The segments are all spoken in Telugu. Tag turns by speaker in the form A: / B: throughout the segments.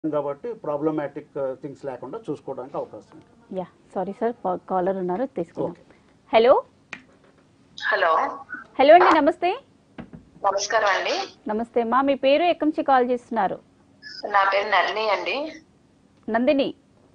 A: కాబట్టి ప్రాబ్లమాటిక్ థింగ్స్ లేకుండా చూసుకోవడానికి అవకాశం ఉంది
B: యా సారీ సార్ కాలర్ ఉన్నారు తీసుకుందాం
A: ఓకే
B: హలో
C: హలో
B: హలో అండి నమస్తే
C: నమస్కారం అండి
B: నమస్తే మా మీ పేరు ఎక్కడి నుంచి కాల్ చేస్తున్నారు
C: నా పేరు నళిని అండి
B: నందిని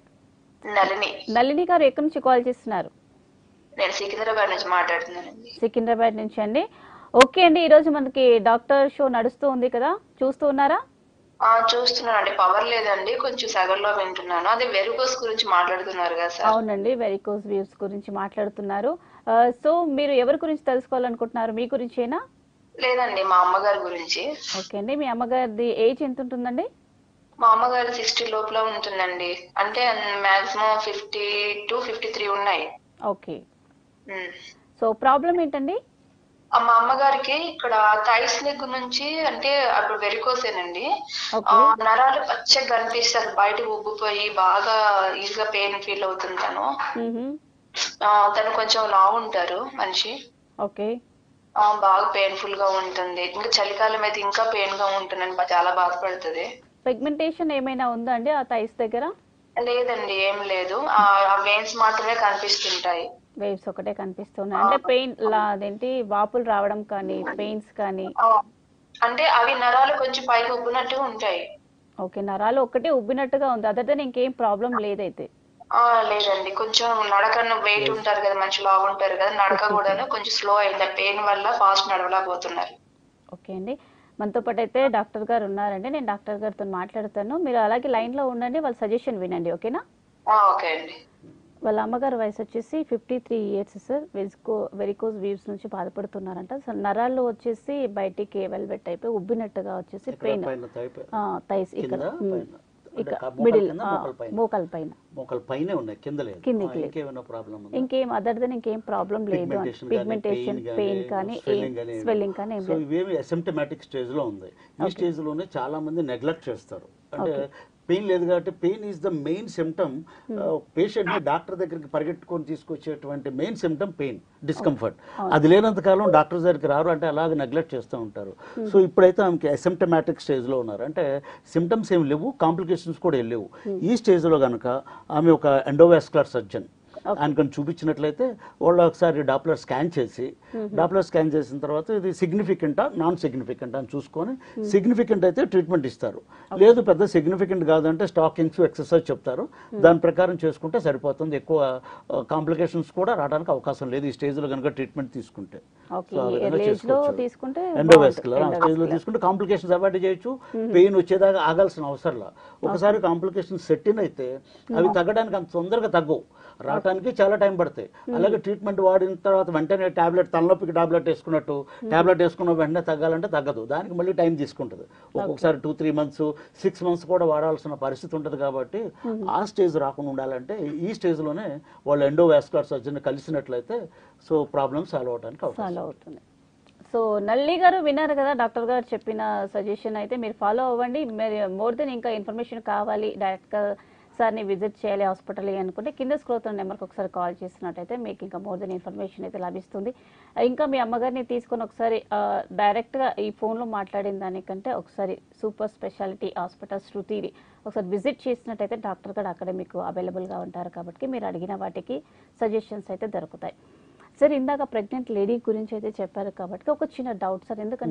C: నళిని
B: నళిని గారు ఎక్కడి నుంచి కాల్ చేస్తున్నారు
C: నేను సికింద్రాబాద్ నుంచి మాట్లాడుతున్నానండి
B: సికింద్రాబాద్ నుంచి అండి ఓకే అండి ఈరోజు మనకి డాక్టర్ షో నడుస్తూ ఉంది కదా చూస్తూ ఉన్నారా
C: ఆ చూస్తున్నానండి పవర్ లేదండి కొంచెం సగంలో వింటున్నాను అదే వెరుకోస్ గురించి మాట్లాడుతున్నారు కదా సార్
B: అవునండి వెరికోస్ వ్యూస్ గురించి మాట్లాడుతున్నారు ఆ, సో మీరు ఎవరి గురించి తెలుసుకోవాలనుకుంటున్నారు మీ గురించేనా
C: లేదండి మా అమ్మగారి గురించి
B: ఓకే అండి మీ అమ్మగారిది ఏజ్ ఎంత ఉంటుందండి
C: మా అమ్మగారు సిక్స్టీ లోపల ఉంటుందండి అంటే maximum fifty two fifty three ఉన్నాయి
B: ఓకే
C: ఉమ్.
B: సో ప్రాబ్లం ఏంటండి
C: ఆ మా అమ్మగారికి ఇక్కడ థైస్ నెక్ నుంచి అంటే అప్పుడు వెరికోసేనండి
B: ఓకే.
C: ఆ, నరాలు పచ్చగా కనిపిస్తారు బయటకు ఉబ్బిపోయి బాగా ఈజీగా పెయిన్ ఫీల్ అవుతుంది తను
B: మ్మ్హమ్.
C: ఆ, తను కొంచెం లావు ఉంటారు మనిషి
B: ఓకే
C: ఆ, బాగా పెయిన్ఫుల్ గా ఉంటుంది ఇంకా చలికాలం అయితే ఇంకా పెయిన్ గా ఉంటుందండి బా- చాలా బాధపడుతుంది
B: పిగ్మెంటేషన్ ఏమైనా ఉందా అండి ఆ థైస్ దగ్గర
C: లేదండి ఏం లేదు ఆ వెయిన్స్ మాత్రమే కనిపిస్తుంటాయి
B: వేవ్స్ ఒకటే కనిపిస్తున్నాయి అంటే పెయిన్ లా అదేంటి వాపులు రావడం కానీ పెయిన్స్ కానీ
C: ఆ, అంటే అవి నరాలు కొంచెం పైకి ఉబ్బినట్టు ఉంటాయి
B: ఓకే నరాలు ఒకటే ఉబ్బినట్టుగా ఉంది అదర్ దెన్ ఇంకేం ప్రాబ్లం లేదైతే
C: ఆ లేదండి కొంచెం నడకను వెయిట్ ఉంటారు కదా మంచి లావు ఉంటారు కదా నడక కూడాను కొంచెం స్లో అయింది పెయిన్ వల్ల ఫాస్ట్ నడవలేకపోతున్నారు
B: ఓకే అండి మనతో పాటు అయితే డాక్టర్ గారు ఉన్నారండి నేను డాక్టర్ గారితో మాట్లాడతాను మీరు అలాగే లైన్లో ఉండండి వాళ్ళ సజెషన్ వినండి ఓకేనా
C: ఆ, ఓకే అండి
B: వాళ్ళ అమ్మగారు వయసు వచ్చేసి ఫిఫ్టీ త్రీ ఇయర్స్ సార్ వెరికో వెరికోజ్ వీవ్స్ నుంచి బాధపడుతున్నారంట సో నరాల్లో వచ్చేసి బయటికి వెల్వెట్ అయిపోయి ఉబ్బినట్టుగా వచ్చేసి
A: ఇక్కడ
B: పెయిన్
A: పైన తైప
B: థైస్ ఇక్కడ
A: కింద
B: ఉమ్,
A: పైన
B: ఇక
A: అంటే మోకాలు
B: మిడిల్
A: కింద, మోకాలు పైన.
B: మోకాల పైన
A: మొక్కలు పైనే ఉన్నాయి కింద లేదు
B: కిందికి
A: ఆ,
B: లేదు.
A: ఇంకేమైనా ప్రాబ్లం ఉందా
B: ఇంకేం అదర్ దెన్ ఇంకేం ప్రాబ్లం లేదు
A: పిగ్మెంటేషన్
B: పిగ్మెంటేషన్ పెయిన్ కానీ స్వెల్లింగ్ కానీ ఏం
A: సో
B: లేదు
A: ఇవేమి అసిమ్టమాటిక్ స్టేజ్ లో ఉంది ఈ స్టేజ్ లోనే చాలా మంది నెగ్లెక్ట్ చేస్తారు అంటే పెయిన్ లేదు కాబట్టి pain is the main symptom patient ని డాక్టర్ దగ్గరికి పరిగెట్టుకొని తీసుకొచ్చేటువంటి మెయిన్ సిమ్టమ్ పెయిన్ డిస్కంఫర్ట్ అది లేనంత కాలం డాక్టర్ దగ్గరికి రారు అంటే అలాగే నెగ్లెక్ట్ చేస్తూ ఉంటారు సో ఇప్పుడైతే ఆమెకి అసిమ్టమాటిక్ స్టేజ్ లో ఉన్నారు అంటే సిమ్టమ్స్ ఏం లేవు కాంప్లికేషన్స్ కూడా ఏం లేవు ఈ స్టేజ్ లో కనుక ఆమె ఒక ఎండోవాస్కులర్ సర్జన్ ఆయనకొని చూపించినట్లయితే వాళ్ళు ఒకసారి డాప్లర్ స్కాన్ చేసి డాప్లర్ స్కాన్ చేసిన తర్వాత ఇది సిగ్నిఫికెంటా నాన్ సిగ్నిఫికెంట్ అని చూసుకొని సిగ్నిఫికెంట్ అయితే ట్రీట్మెంట్ ఇస్తారు లేదు పెద్ద సిగ్నిఫికెంట్ కాదంటే స్టాకింగ్స్ ఎక్సర్సైజ్ చెప్తారు దాని ప్రకారం చేసుకుంటే సరిపోతుంది ఎక్కువ కాంప్లికేషన్స్ కూడా రావడానికి అవకాశం లేదు ఈ స్టేజ్లో కనుక ట్రీట్మెంట్ తీసుకుంటే
B: ఓకే
A: సో ఆ విధంగా
B: ఎర్లీ ఏజ్ లో
A: చేసుకోవచ్చు.
B: తీసుకుంటే
A: ఎండోవాస్కులర్ ఆ
B: బాగుంటుంది.
A: స్టేజ్ లో తీసుకుంటే కాంప్లికేషన్స్ అవాయిడ్ చేయొచ్చు పెయిన్ వచ్చేదాకా ఆగాల్సిన అవసరంలా ఒకసారి కాంప్లికేషన్స్ సెట్ ఇన్ అయితే అవి తగ్గడానికి అంత తొందరగా తగ్గవు రావడానికి చాలా టైం పడతాయి అలాగే ట్రీట్మెంట్ వాడిన తర్వాత వెంటనే టాబ్లెట్ తలనొప్పికి టాబ్లెట్ వేసుకున్నట్టు టాబ్లెట్ వేసుకున్న వెంటనే తగ్గాలంటే తగ్గదు దానికి మళ్ళీ టైం తీసుకుంటుంది ఒక్కొక్కసారి two three months six months కూడా వాడాల్సిన పరిస్థితి ఉంటుంది కాబట్టి ఆ స్టేజ్ రాకుండా ఉండాలంటే ఈ స్టేజ్ లోనే వాళ్ళు ఎండోవాస్కులర్ సర్జన్ కలిసినట్లయితే సో ప్రాబ్లమ్ సాల్వ్ అవడానికి అవకాశం
B: ఫాలో అవుతుంది సో నల్లి గారు విన్నారు కదా డాక్టర్ గారు చెప్పిన సజెషన్ అయితే మీరు ఫాలో అవ్వండి మీరు మోర్ దెన్ ఇంకా ఇన్ఫర్మేషన్ కావాలి డైరెక్ట్గా సార్ని విజిట్ చేయాలి హాస్పిటల్ అనుకుంటే కింద స్క్రోల్ నెంబర్కి ఒకసారి కాల్ చేసినట్టయితే మీకు ఇంకా మోర్ దెన్ ఇన్ఫర్మేషన్ అయితే లభిస్తుంది ఇంకా మీ అమ్మగారిని తీసుకొని ఒకసారి ఆ, డైరెక్ట్గా ఈ ఫోన్లో మాట్లాడిన దానికంటే ఒకసారి సూపర్ స్పెషాలిటీ హాస్పిటల్ శృతిది ఒకసారి విజిట్ చేసినట్టయితే డాక్టర్ గారు అక్కడే మీకు అవైలబుల్గా ఉంటారు కాబట్టి మీరు అడిగిన వాటికి సజెషన్స్ అయితే దొరుకుతాయి సార్ ఇందాక ప్రెగ్నెంట్ లేడీ గురించి అయితే చెప్పారు కాబట్టి ఒక చిన్న డౌట్ సార్ ఎందుకంటే